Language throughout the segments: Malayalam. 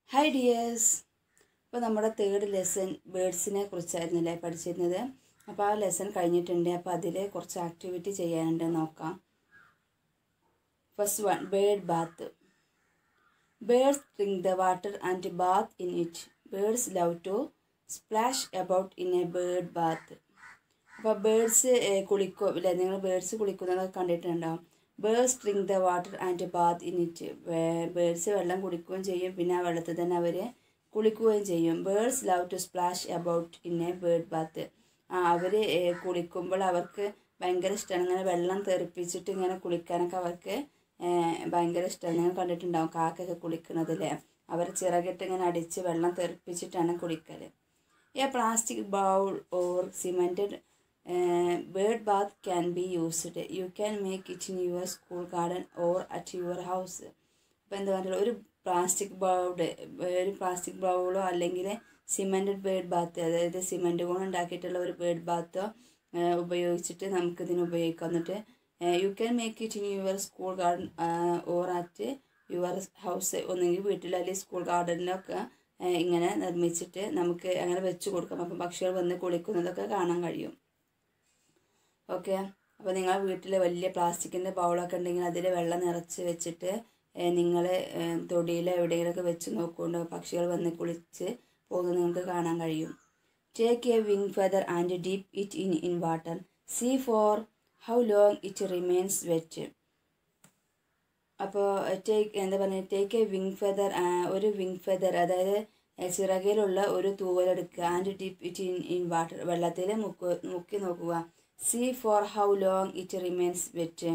ഹായ് ഡിയേഴ്സ് ഇപ്പോൾ നമ്മുടെ തേർഡ് ലെസൺ ബേഡ്സിനെ കുറിച്ചായിരുന്നല്ലേ പഠിച്ചിരുന്നത് അപ്പോൾ ആ ലെസൺ കഴിഞ്ഞിട്ടുണ്ട് അപ്പോൾ അതിൽ കുറച്ച് ആക്ടിവിറ്റി ചെയ്യാനുണ്ട് നോക്കാം first one bird bath birds drink the water and bath in it birds love to splash about in a bird bath അപ്പോൾ ബേഡ്സ് കുളിക്കും ഇല്ലേ നിങ്ങൾ ബേഡ്സ് കുളിക്കുന്നതൊക്കെ കണ്ടിട്ടുണ്ടാവും birds drink the water and bath in it birds വെള്ളം കുടിക്കുകയും ചെയ്യും പിന്നെ ആ വെള്ളത്തിൽ തന്നെ അവർ കുളിക്കുകയും ചെയ്യും birds love to splash about in a bird bath ആ അവർ കുളിക്കുമ്പോൾ അവർക്ക് ഭയങ്കര ഇഷ്ടമാണ് ഇങ്ങനെ വെള്ളം തെറിപ്പിച്ചിട്ട് ഇങ്ങനെ കുളിക്കാനൊക്കെ അവർക്ക് ഭയങ്കര ഇഷ്ടമാണ് നിങ്ങൾ കണ്ടിട്ടുണ്ടാവും കാക്കൊക്കെ കുളിക്കണതില്ലേ അവർ ചിറകിട്ട് ഇങ്ങനെ അടിച്ച് വെള്ളം തെറിപ്പിച്ചിട്ടാണ് കുളിക്കൽ a plastic bowl or cemented bird bath can be used you can make it in your school garden or at your house അപ്പോൾ എന്താ പറയുക ഒരു പ്ലാസ്റ്റിക് ബൗഡ് ഒരു പ്ലാസ്റ്റിക് ബൗളോ അല്ലെങ്കിൽ സിമെൻറ്റഡ് ബേർഡ് ബാത്ത് അതായത് സിമെൻറ്റ് കൊണ്ട് ഉണ്ടാക്കിയിട്ടുള്ള ഒരു ബേർഡ് ബാത്തോ ഉപയോഗിച്ചിട്ട് നമുക്കിതിന് ഉപയോഗിക്കാം എന്നിട്ട് you can make it in your school garden or at your house ഒന്നെങ്കിൽ വീട്ടിൽ അല്ലെങ്കിൽ സ്കൂൾ ഗാർഡനിലൊക്കെ ഇങ്ങനെ നിർമ്മിച്ചിട്ട് നമുക്ക് അങ്ങനെ വെച്ച് കൊടുക്കാം അപ്പം പക്ഷികൾ വന്ന് കുളിക്കുന്നതൊക്കെ കാണാൻ കഴിയും ഓക്കെ അപ്പോൾ നിങ്ങൾ വീട്ടിൽ വലിയ പ്ലാസ്റ്റിക്കിൻ്റെ ബൗളൊക്കെ ഉണ്ടെങ്കിൽ അതിൽ വെള്ളം നിറച്ച് വെച്ചിട്ട് നിങ്ങൾ തൊടിയിൽ എവിടെയെങ്കിലുമൊക്കെ വെച്ച് നോക്കുകൊണ്ട് പക്ഷികൾ വന്ന് കുളിച്ച് പോകുന്നത് നിങ്ങൾക്ക് കാണാൻ കഴിയും take a wing feather and dip it in in water see for how long it remains wet അപ്പോൾ ടേക്ക് എന്താ പറയുക ടേക്ക് എ വിങ് ഫെദർ ഒരു വിങ് ഫെദർ അതായത് ചിറകിലുള്ള ഒരു തൂവലെടുക്കുക and dip it in in water വെള്ളത്തിൽ മുക്ക് മുക്കി നോക്കുക see for how long it remains wet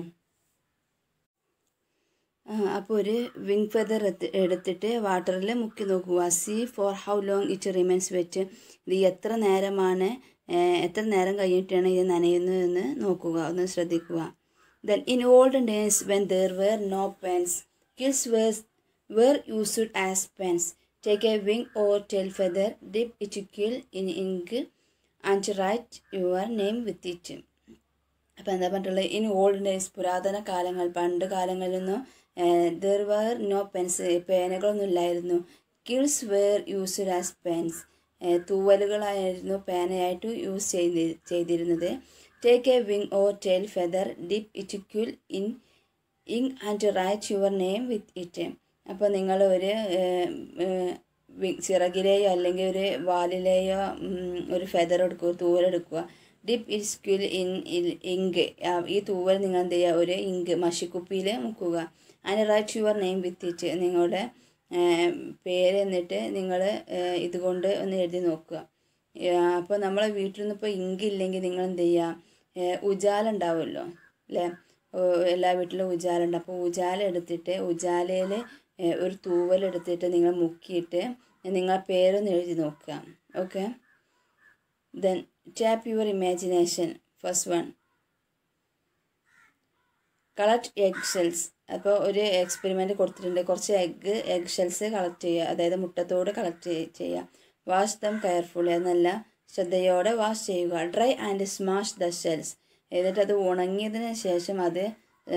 അപ്പോൾ ഒരു വിങ് ഫെദർ എടുത്തിട്ട് വാട്ടറിൽ മുക്കി നോക്കുക see for how long it remains wet ഇത് എത്ര നേരമാണ് എത്ര നേരം കഴിഞ്ഞിട്ടാണ് ഇത് നനയുന്നതെന്ന് നോക്കുക ഒന്ന് ശ്രദ്ധിക്കുക then in old days when there were no pens quills were were used as pens take a wing or tail feather dip it quill in ink and write your name with it അപ്പോൾ എന്താ പറഞ്ഞിട്ടുള്ളത് ഇൻ ഓൾഡ് ഡേയ്സ് പുരാതന കാലങ്ങൾ പണ്ട് കാലങ്ങളിലൊന്നും ദർ വേർ നോ പെൻസ് പേനകളൊന്നും ഇല്ലായിരുന്നു quills were used as pens തൂവലുകളായിരുന്നു പേനയായിട്ട് യൂസ് ചെയ്ത് ചെയ്തിരുന്നത് take a wing or tail feather dip it quill in ink and write your name with it അപ്പോൾ നിങ്ങൾ ഒരു ചിറകിലെയോ അല്ലെങ്കിൽ ഒരു വാലിലെയോ ഒരു ഫെദർ എടുക്കുക തൂവലെടുക്കുക dip it quill in ink ഈ തൂവൽ നിങ്ങൾ എന്ത് ചെയ്യുക ഒരു ഇങ്ക് മഷിക്കുപ്പിയിൽ മുക്കുക and write your name with it നിങ്ങളുടെ പേര് എന്നിട്ട് നിങ്ങൾ ഇതുകൊണ്ട് ഒന്ന് എഴുതി നോക്കുക അപ്പോൾ നമ്മളെ വീട്ടിൽ നിന്ന് ഇപ്പോൾ ഇങ്ക് ഇല്ലെങ്കിൽ നിങ്ങൾ എന്ത് ചെയ്യുക ഉജാല ഉണ്ടാവുമല്ലോ അല്ലേ എല്ലാ വീട്ടിലും ഉജാല ഉണ്ട് അപ്പോൾ ഉജാല എടുത്തിട്ട് ഉജാലയിൽ ഒരു തൂവൽ എടുത്തിട്ട് നിങ്ങൾ മുക്കിയിട്ട് നിങ്ങൾ പേരൊന്ന് എഴുതി നോക്കുക okay then tap your imagination first one collect egg shells അപ്പോൾ ഒരു എക്സ്പെരിമെൻറ്റ് കൊടുത്തിട്ടുണ്ട് കുറച്ച് എഗ്ഗ് എഗ് ഷെൽസ് കളക്ട് ചെയ്യുക അതായത് മുട്ടത്തോട് കളക്ട് ചെയ്യുക വാഷ് ദം കെയർഫുള്ളി എന്നല്ല ശ്രദ്ധയോടെ വാഷ് ചെയ്യുക dry and smash the shells എന്നിട്ട് അത് ഉണങ്ങിയതിന് ശേഷം അത്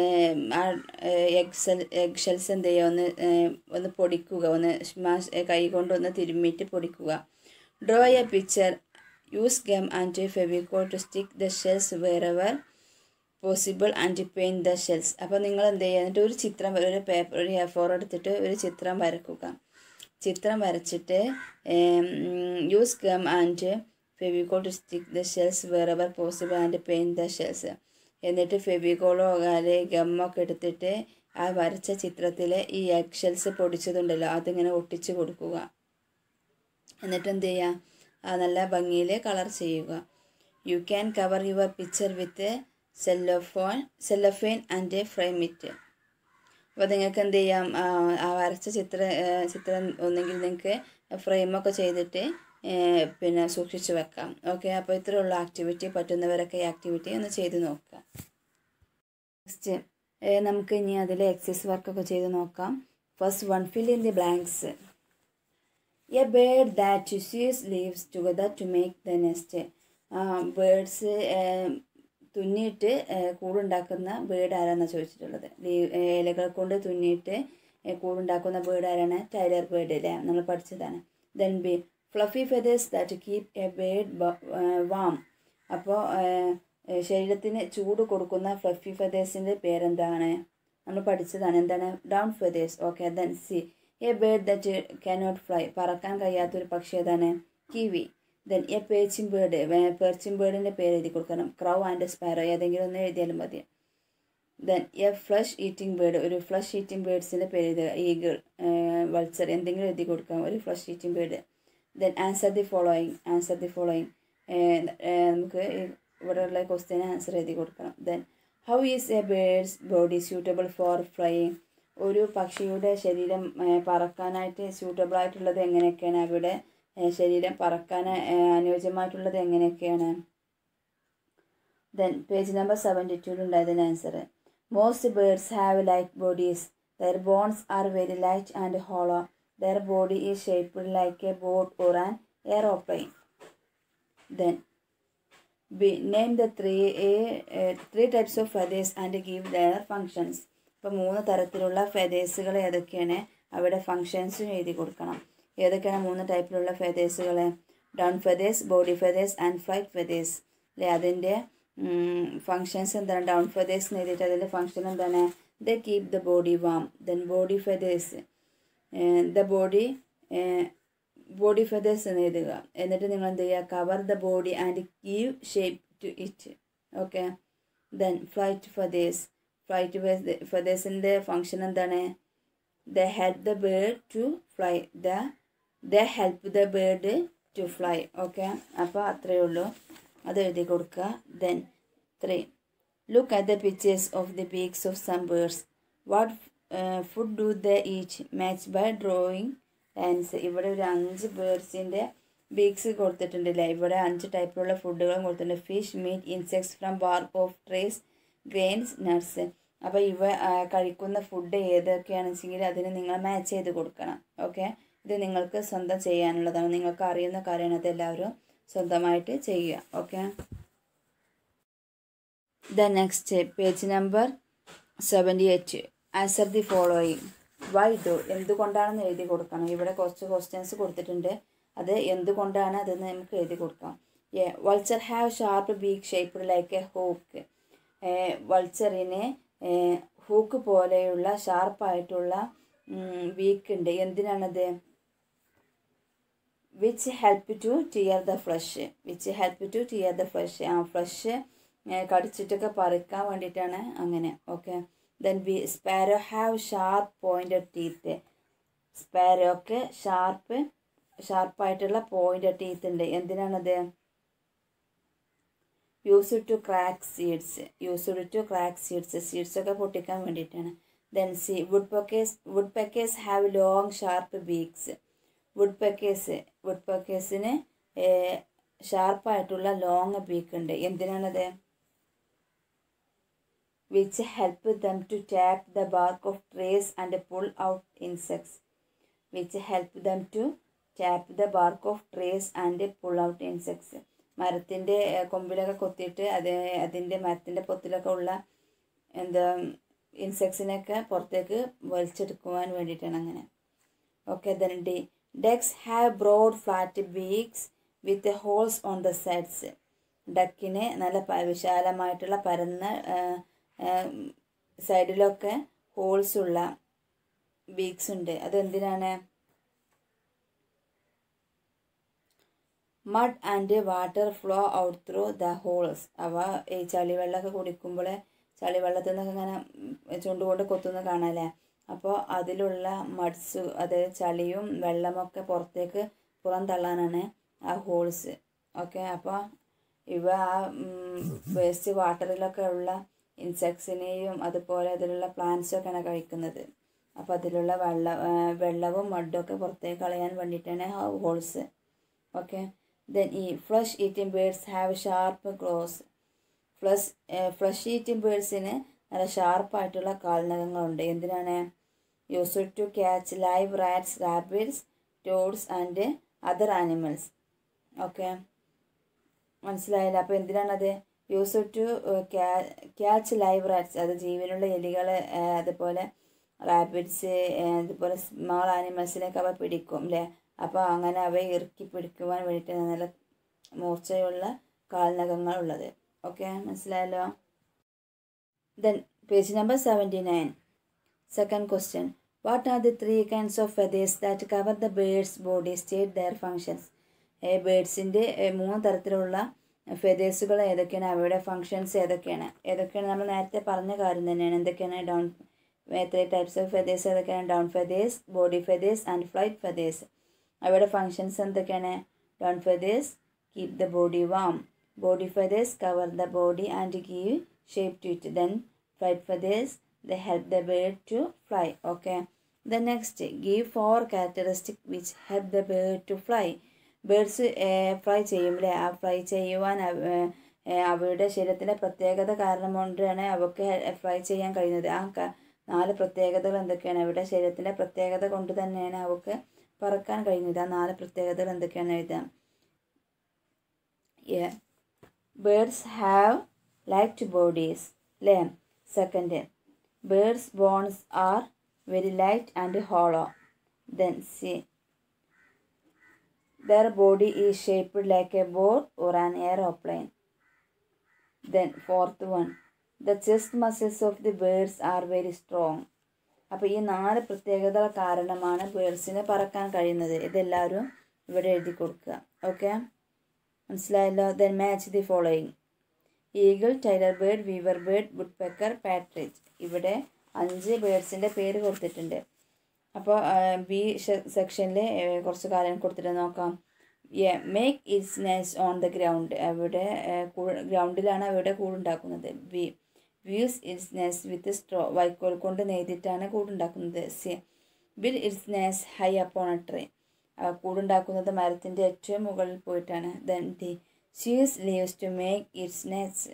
എഗ് സെൽ എഗ് ഷെൽസ് എന്ത് ചെയ്യുക ഒന്ന് ഒന്ന് പൊടിക്കുക ഒന്ന് സ്മാഷ് കൈ കൊണ്ട് ഒന്ന് തിരുമ്മിയിട്ട് പൊടിക്കുക draw a picture use gum and Fevicol to stick the shells wherever possible and paint the shells അപ്പോൾ നിങ്ങൾ എന്ത് ചെയ്യുക എന്നിട്ട് ഒരു ചിത്രം ഒരു പേപ്പർ ഒരു എ ഫോർ എടുത്തിട്ട് ഒരു ചിത്രം വരക്കുക ചിത്രം വരച്ചിട്ട് use gum and Fevicol to stick the shells wherever possible and paint the shells എന്നിട്ട് ഫെവിക്കോളോ അല്ലെങ്കിൽ ഗമ്മൊക്കെ എടുത്തിട്ട് ആ വരച്ച ചിത്രത്തിൽ ഈ എഗ് ഷെൽസ് പൊടിച്ചതുണ്ടല്ലോ അതിങ്ങനെ ഒട്ടിച്ച് കൊടുക്കുക എന്നിട്ട് എന്ത് ചെയ്യുക ആ നല്ല ഭംഗിയിൽ കളർ ചെയ്യുക you can cover your picture with cellophane cellophane and frame it അപ്പോൾ നിങ്ങൾക്ക് എന്ത് ചെയ്യാം ആ വരച്ച ചിത്ര ചിത്രം ഒന്നെങ്കിൽ നിങ്ങൾക്ക് ഫ്രെയിമൊക്കെ ചെയ്തിട്ട് പിന്നെ സൂക്ഷിച്ച് വെക്കാം ഓക്കെ അപ്പോൾ ഇത്രയുള്ള ആക്ടിവിറ്റി പറ്റുന്നവരൊക്കെ ഈ ആക്ടിവിറ്റി ഒന്ന് ചെയ്ത് നോക്കുക നെക്സ്റ്റ് നമുക്ക് ഇനി അതിൽ എക്സസൈസ് വർക്കൊക്കെ ചെയ്ത് നോക്കാം first one fill in the blanks a bird that sews leaves together to make the nest birds തുന്നിയിട്ട് കൂടുണ്ടാക്കുന്ന ബേർഡ് ആരാന്നാണ് ചോദിച്ചിട്ടുള്ളത് ഇലകൾ കൊണ്ട് തുന്നിയിട്ട് കൂടുണ്ടാക്കുന്ന ബേർഡ് ആരാണ് ടൈലർ ബേർഡ് അല്ലേ നമ്മൾ പഠിച്ചതാണ് then B fluffy feathers that keep a bird warm അപ്പോൾ ശരീരത്തിന് ചൂട് കൊടുക്കുന്ന ഫ്ലഫി ഫെദേഴ്സിൻ്റെ പേരെന്താണ് നമ്മൾ പഠിച്ചതാണ് എന്താണ് down feathers okay then C a bird that cannot fly പറക്കാൻ കഴിയാത്തൊരു പക്ഷി ഏതാണ് kiwi then a perching bird perching ബേർഡിൻ്റെ പേര് എഴുതി കൊടുക്കണം ക്രൗ ആൻഡ് സ്പാരോ ഏതെങ്കിലും ഒന്ന് എഴുതിയാലും മതി then a flesh eating bird ഒരു ഫ്ലഷ് ഈറ്റിംഗ് ബേർഡ്സിൻ്റെ പേര് എഴുതുക ഈഗിൾ വൾച്ചർ എന്തെങ്കിലും എഴുതി കൊടുക്കാം ഒരു flesh eating bird then answer the following answer the following നമുക്ക് ഇവിടെയുള്ള ക്വസ്റ്റ്യന് ആൻസർ എഴുതി കൊടുക്കണം then how is a bird's body suitable for flying ഒരു പക്ഷിയുടെ ശരീരം പറക്കാനായിട്ട് സ്യൂട്ടബിൾ ആയിട്ടുള്ളത് എങ്ങനെയൊക്കെയാണ് അവിടെ ശരീരം പറക്കാൻ അനുയോജ്യമായിട്ടുള്ളത് എങ്ങനെയൊക്കെയാണ് ദെൻ പേജ് നമ്പർ സെവൻറ്റി ടൂലുണ്ടായതിന് answer most birds have light bodies their bones are very light and hollow their body is shaped like a boat or an aeroplane then B name the three three types of feathers and give their functions ഇപ്പോൾ മൂന്ന് തരത്തിലുള്ള ഫെതേഴ്സുകൾ ഏതൊക്കെയാണ് അവിടെ ഫങ്ഷൻസും എഴുതി കൊടുക്കണം ഏതൊക്കെയാണ് മൂന്ന് ടൈപ്പിലുള്ള ഫെതേഴ്സുകൾ down feathers body feathers and flight feathers അല്ലേ അതിൻ്റെ ഫങ്ഷൻസ് എന്താണ് ഡൗൺ ഫെതേഴ്സ് എന്ന് എഴുതിയിട്ട് അതിൻ്റെ ഫങ്ഷൻ എന്താണ് they keep the body warm then body feathers the body body feathers എന്ന് എഴുതുക എന്നിട്ട് നിങ്ങൾ എന്ത് ചെയ്യുക cover the body and give shape to it okay then flight feathers flight ഫെതേഴ്സിൻ്റെ ഫങ്ഷൻ എന്താണ് they help the bird to fly they they help the bird to fly okay അപ്പോൾ അത്രയേ ഉള്ളൂ അത് എഴുതി കൊടുക്കുക then three look at the pictures of the beaks of some birds what food do they eat match by drawing lines ഇവിടെ ഒരു അഞ്ച് ബേർഡ്സിൻ്റെ ബീക്സ് കൊടുത്തിട്ടുണ്ടല്ലേ ഇവിടെ അഞ്ച് ടൈപ്പിലുള്ള ഫുഡുകളും കൊടുത്തിട്ടുണ്ട് fish meat insects from bark of trees grains nuts അപ്പോൾ ഇവ കഴിക്കുന്ന ഫുഡ് ഏതൊക്കെയാണെന്ന് വെച്ചെങ്കിൽ അതിന് നിങ്ങൾ മാച്ച് ചെയ്ത് കൊടുക്കണം ഓക്കെ ഇത് നിങ്ങൾക്ക് സ്വന്തം ചെയ്യാനുള്ളതാണ് നിങ്ങൾക്ക് അറിയുന്ന കാര്യമാണ് അതെല്ലാവരും സ്വന്തമായിട്ട് ചെയ്യുക okay the next page number seventy eight answer the following why do എന്തുകൊണ്ടാണെന്ന് എഴുതി കൊടുക്കണം ഇവിടെ കുറച്ച് ക്വസ്റ്റ്യൻസ് കൊടുത്തിട്ടുണ്ട് അത് എന്തുകൊണ്ടാണ് അതെന്ന് നമുക്ക് എഴുതി കൊടുക്കാം A vulture have sharp beak shaped like a hook വൾച്ചറിന് ഹൂക്ക് പോലെയുള്ള ഷാർപ്പായിട്ടുള്ള വീക്ക് ഉണ്ട് എന്തിനാണത് which help to tear the flesh which help to tear the flesh ആ ഫ്ലഷ് കടിച്ചിട്ടൊക്കെ പറിക്കാൻ വേണ്ടിയിട്ടാണ് അങ്ങനെ okay then B sparrow have sharp pointed teeth സ്പാരോക്ക് ഷാർപ്പ് ഷാർപ്പായിട്ടുള്ള പോയിൻ്റഡ് ടീത്ത് ഉണ്ട് എന്തിനാണത് use to crack seeds used to crack seeds seeds ഒക്കെ പൊട്ടിക്കാൻ വേണ്ടിയിട്ടാണ് then C woodpeckers would peckers have long sharp beaks woodpeckers wood പെക്കേഴ്സിന് ഷാർപ്പായിട്ടുള്ള ലോങ് ബീക്ക് ഉണ്ട് എന്തിനാണത് which help them to tap the bark of trees and pull out insects which help them to tap the bark of trees and pull out insects മരത്തിൻ്റെ കൊമ്പിലൊക്കെ കൊത്തിയിട്ട് അത് അതിൻ്റെ മരത്തിൻ്റെ പൊത്തിലൊക്കെ ഉള്ള എന്താ ഇൻസെക്ട്സിനെയൊക്കെ പുറത്തേക്ക് വലിച്ചെടുക്കുവാൻ വേണ്ടിയിട്ടാണ് അങ്ങനെ okay then D ducks have broad flat beaks with holes on the sides ഡക്കിന് നല്ല വിശാലമായിട്ടുള്ള പരന്ന സൈഡിലൊക്കെ ഹോൾസ് ഉള്ള ബീക്സ് ഉണ്ട് അതെന്തിനാണ് mud and water flow out through the holes അവ ഈ ചളിവെള്ളമൊക്കെ കുടിക്കുമ്പോൾ ചളിവെള്ളത്തിൽ നിന്നൊക്കെ ഇങ്ങനെ ചുണ്ടുകൊണ്ട് കൊത്തുന്ന കാണാല്ലേ അപ്പോൾ അതിലുള്ള മഡ്സ് അതായത് ചളിയും വെള്ളമൊക്കെ പുറത്തേക്ക് പുറന്തള്ളാനാണ് ആ ഹോൾസ് ഓക്കെ അപ്പോൾ ഇവ ആ വേസ്റ്റ് വാട്ടറിലൊക്കെ ഉള്ള ഇൻസെക്ട്സിനെയും അതുപോലെ അതിലുള്ള പ്ലാന്റ്സൊക്കെയാണ് കഴിക്കുന്നത് അപ്പോൾ അതിലുള്ള വെള്ള വെള്ളവും മഡൊക്കെ പുറത്തേക്ക് കളയാൻ വേണ്ടിയിട്ടാണ് ആ holes okay then E flesh eating birds have sharp claws flesh flesh eating ബേർഡ്സിന് നല്ല ഷാർപ്പായിട്ടുള്ള കാൽനഖങ്ങളുണ്ട് എന്തിനാണ് use to catch live rats rabbits toads and other animals okay മനസ്സിലായില്ല അപ്പോൾ എന്തിനാണത് use to catch live rats അത് ജീവനുള്ള എലികൾ അതുപോലെ റാബിറ്റ്സ് അതുപോലെ സ്മോൾ ആനിമൽസിനൊക്കെ അവ പിടിക്കും അല്ലേ അപ്പോൾ അങ്ങനെ അവയെ ഇറുക്കി പിടിക്കുവാൻ വേണ്ടിയിട്ടാണ് നല്ല മൂർച്ചയുള്ള കാൽനഖങ്ങൾ ഉള്ളത് ഓക്കെ മനസ്സിലായല്ലോ then page number seventy nine second question what are the three kinds of feathers that cover the birds body state their functions ബേഡ്സിൻ്റെ മൂന്ന് തരത്തിലുള്ള ഫെതേഴ്സുകൾ ഏതൊക്കെയാണ് അവയുടെ ഫങ്ഷൻസ് ഏതൊക്കെയാണ് ഏതൊക്കെയാണ് നമ്മൾ നേരത്തെ പറഞ്ഞ കാര്യം തന്നെയാണ് എന്തൊക്കെയാണ് down three types of feathers ഏതൊക്കെയാണ് down feathers body feathers and flight feathers അവയുടെ ഫങ്ഷൻസ് എന്തൊക്കെയാണ് down feathers keep the body warm body feathers cover the body and give shape to it then flight feathers they help the bird to fly okay the next give four characteristic which help the bird to fly birds fly ചെയ്യുമ്പോൾ ആ ഫ്ലൈ ചെയ്യുവാൻ അവയുടെ ശരീരത്തിൻ്റെ പ്രത്യേകത കാരണം കൊണ്ടാണ് അവർക്ക് ഫ്ലൈ ചെയ്യാൻ കഴിയുന്നത് ആ നാല് പ്രത്യേകതകൾ എന്തൊക്കെയാണ് അവരുടെ ശരീരത്തിൻ്റെ പ്രത്യേകത കൊണ്ട് തന്നെയാണ് അവർക്ക് പറക്കാൻ കഴിയുന്നത് ആ നാല് പ്രത്യേകതകൾ എന്തൊക്കെയാണ് എഴുതാം ബേർഡ്സ് ഹാവ് ലൈറ്റ് ബോഡീസ് അല്ലേ second birds bones are very light and hollow then C their body is shaped like a boat or an aeroplane. Then fourth one, the chest muscles of the birds are very strong. അപ്പോൾ ഈ നാല് പ്രത്യേകതകൾ കാരണമാണ് ബേഡ്സിന് പറക്കാൻ കഴിയുന്നത് ഇതെല്ലാവരും ഇവിടെ എഴുതി കൊടുക്കുക ഓക്കെ മനസ്സിലായല്ലോ then match the following eagle tailor bird weaver bird woodpecker partridge ഇവിടെ അഞ്ച് ബേഡ്സിൻ്റെ പേര് കൊടുത്തിട്ടുണ്ട് അപ്പോൾ ബി സെക്ഷനിൽ കുറച്ച് കാര്യങ്ങൾ കൊടുത്തിട്ട് നോക്കാം make its nest on the ground അവിടെ ഗ്രൗണ്ടിലാണ് അവിടെ കൂടുണ്ടാക്കുന്നത് B weaves its nest with straw വൈക്കോൽ കൊണ്ട് നെയ്തിട്ടാണ് കൂടുണ്ടാക്കുന്നത് C build its nest high upon a tree കൂടുണ്ടാക്കുന്നത് മരത്തിൻ്റെ ഏറ്റവും മുകളിൽ പോയിട്ടാണ് then D sews leaves to make its nest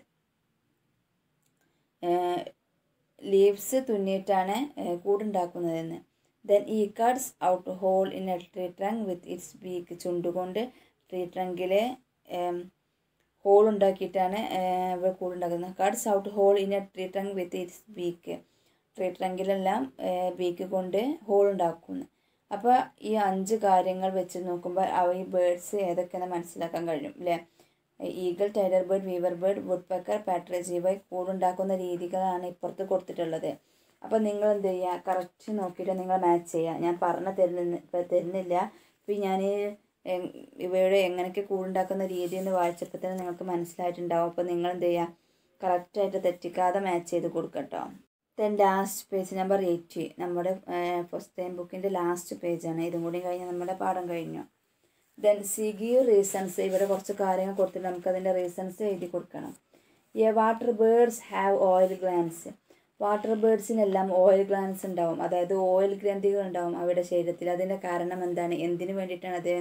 leaves തുന്നിയിട്ടാണ് കൂടുണ്ടാക്കുന്നതെന്ന് then E cuts out hole in a tree trunk with its beak ചുണ്ടുകൊണ്ട് ട്രീ ട്രങ്കിലെ ഹോൾ ഉണ്ടാക്കിയിട്ടാണ് ഇവ കൂടുണ്ടാക്കുന്നത് cuts out hole in a tree trunk with its beak tree ട്രങ്കിലെല്ലാം ബീക്ക് കൊണ്ട് ഹോൾ ഉണ്ടാക്കുന്നു അപ്പോൾ ഈ അഞ്ച് കാര്യങ്ങൾ വെച്ച് നോക്കുമ്പോൾ അവ ഈ ബേഡ്സ് ഏതൊക്കെയെന്ന് മനസ്സിലാക്കാൻ കഴിയും അല്ലേ eagle tailor bird weaver bird woodpecker partridge ഇവ കൂടുണ്ടാക്കുന്ന രീതികളാണ് ഇപ്പുറത്ത് കൊടുത്തിട്ടുള്ളത് അപ്പോൾ നിങ്ങൾ എന്ത് ചെയ്യുക കറക്റ്റ് നോക്കിയിട്ട് നിങ്ങൾ മാച്ച് ചെയ്യുക ഞാൻ പറഞ്ഞ തരുന്ന തരുന്നില്ല ഇപ്പോൾ ഞാൻ ഇവയുടെ എങ്ങനെയൊക്കെ കൂടുണ്ടാക്കുന്ന രീതി എന്ന് വായിച്ചപ്പോൾ തന്നെ നിങ്ങൾക്ക് മനസ്സിലായിട്ടുണ്ടാവും അപ്പോൾ നിങ്ങൾ എന്ത് ചെയ്യുക കറക്റ്റായിട്ട് തെറ്റിക്കാതെ മാച്ച് ചെയ്ത് കൊടുക്കട്ടോ then last page number eight നമ്മുടെ ഫസ്റ്റ് ടൈം ബുക്കിൻ്റെ ലാസ്റ്റ് പേജാണ് ഇതും കൂടി കഴിഞ്ഞ് നമ്മുടെ പാഠം കഴിഞ്ഞു ദെൻ സിഗിയു റീസൺസ് ഇവിടെ കുറച്ച് കാര്യങ്ങൾ കൊടുത്തിട്ട് നമുക്കതിൻ്റെ റീസൺസ് എഴുതി കൊടുക്കണം A water birds have oil glands water ബേർഡ്സിനെല്ലാം ഓയിൽ ഗ്ലാൻസ് ഉണ്ടാവും അതായത് ഓയിൽ ഗ്രന്ഥികൾ ഉണ്ടാവും അവയുടെ ശരീരത്തിൽ അതിൻ്റെ കാരണം എന്താണ് എന്തിനു വേണ്ടിയിട്ടാണത്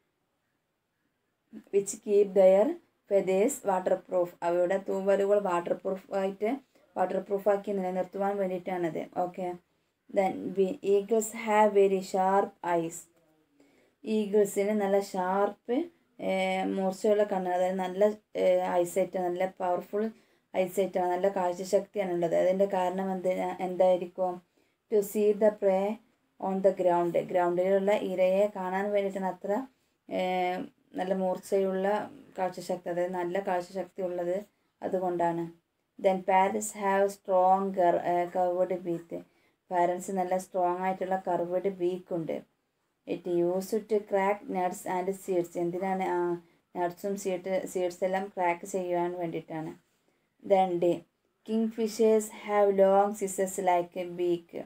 which keep their feathers waterproof അവയുടെ തൂവലുകൾ വാട്ടർ പ്രൂഫ് ആയിട്ട് വാട്ടർ പ്രൂഫാക്കി നിലനിർത്തുവാൻ വേണ്ടിയിട്ടാണത് okay then B eagles have very sharp eyes ഈഗിൾസിന് നല്ല ഷാർപ്പ് മൂർച്ചയുള്ള കണ്ണ് അതായത് നല്ല ഐസൈറ്റ് നല്ല പവർഫുൾ ഐസൈറ്റാണ് നല്ല കാഴ്ചശക്തിയാണ് ഉള്ളത് അതിൻ്റെ കാരണം എന്ത് എന്തായിരിക്കും to see the prey on the ground ഗ്രൗണ്ടിലുള്ള ഇരയെ കാണാൻ വേണ്ടിയിട്ടാണ് അത്ര നല്ല മൂർച്ചയുള്ള കാഴ്ചശക്തി അതായത് നല്ല കാഴ്ചശക്തി ഉള്ളത് അതുകൊണ്ടാണ് then parrots have strong curved beak parrots നല്ല സ്ട്രോങ് ആയിട്ടുള്ള കർവ്ഡ് ബീക്ക് ഉണ്ട് it use to crack nuts and seeds എന്തിനാണ് നട്ട്സും സീഡ് സീഡ്സ് എല്ലാം ക്രാക്ക് ചെയ്യുവാൻ വേണ്ടിയിട്ടാണ് then D kingfishers have long scissors like beak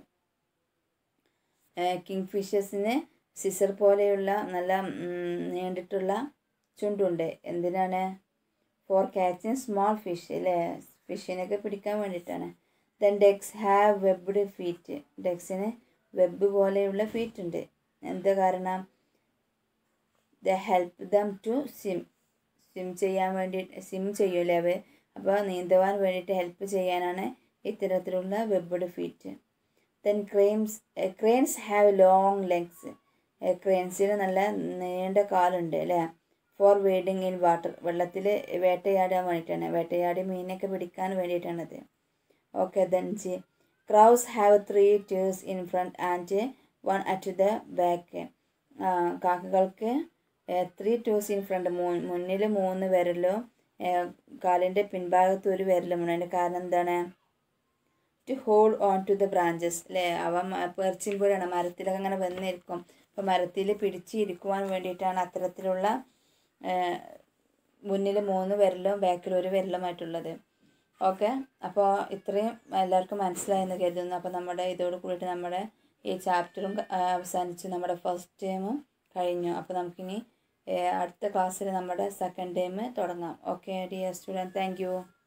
കിങ് ഫിഷേഴ്സിന് സിസർ പോലെയുള്ള നല്ല നീണ്ടിട്ടുള്ള ചുണ്ടുണ്ട് എന്തിനാണ് ഫോർ ക്യാച്ചിങ് സ്മോൾ ഫിഷ് അല്ലേ ഫിഷിനൊക്കെ പിടിക്കാൻ വേണ്ടിയിട്ടാണ് then ducks have webbed feet ഡെക്സിന് വെബ് പോലെയുള്ള ഫീറ്റ് ഉണ്ട് എന്താ കാരണം they help them to swim swim ചെയ്യാൻ വേണ്ടി സ്വിം ചെയ്യൂലേ അവ അപ്പോൾ നീന്തുവാൻ വേണ്ടിയിട്ട് ഹെൽപ്പ് ചെയ്യാനാണ് ഇത്തരത്തിലുള്ള webbed feet then cranes cranes have long legs ക്രെയിൻസിന് നല്ല നീണ്ട കാലുണ്ട് അല്ലേ ഫോർ വേഡിങ് ഇൻ വാട്ടർ വെള്ളത്തിൽ വേട്ടയാടാൻ വേണ്ടിയിട്ടാണ് വേട്ടയാടി മീനൊക്കെ പിടിക്കാൻ വേണ്ടിയിട്ടാണത് okay then G crows have three toes in front and one at the back കാക്കകൾക്ക് ത്രീ ടൂസ് ഇൻ ഫ്രണ്ട് മുന്നിൽ മൂന്ന് വിരലും കാലിൻ്റെ പിൻഭാഗത്ത് ഒരു വിരലുമാണ് അതിൻ്റെ കാരണം എന്താണ് to hold on to the branches അല്ലേ അവ പെർച്ചിമ്പോഴാണ് മരത്തിലൊക്കെ അങ്ങനെ വന്നിരിക്കും അപ്പോൾ മരത്തിൽ പിടിച്ചിരിക്കുവാൻ വേണ്ടിയിട്ടാണ് അത്തരത്തിലുള്ള മുന്നിൽ മൂന്ന് വിരലും ബാക്കിൽ ഒരു വിരലുമായിട്ടുള്ളത് ഓക്കെ അപ്പോൾ ഇത്രയും എല്ലാവർക്കും മനസ്സിലായെന്ന് കരുതുന്നു അപ്പോൾ നമ്മുടെ ഇതോട് കൂടിയിട്ട് നമ്മുടെ ഈ ചാപ്റ്ററും അവസാനിച്ചു നമ്മുടെ ഫസ്റ്റ് ടൈമും കഴിഞ്ഞു അപ്പോൾ നമുക്കിനി അടുത്ത ക്ലാസ്സിൽ നമ്മുടെ സെക്കൻഡ് ടൈം തുടങ്ങാം ഓക്കെ ഡിയർ സ്റ്റുഡൻറ്റ് താങ്ക്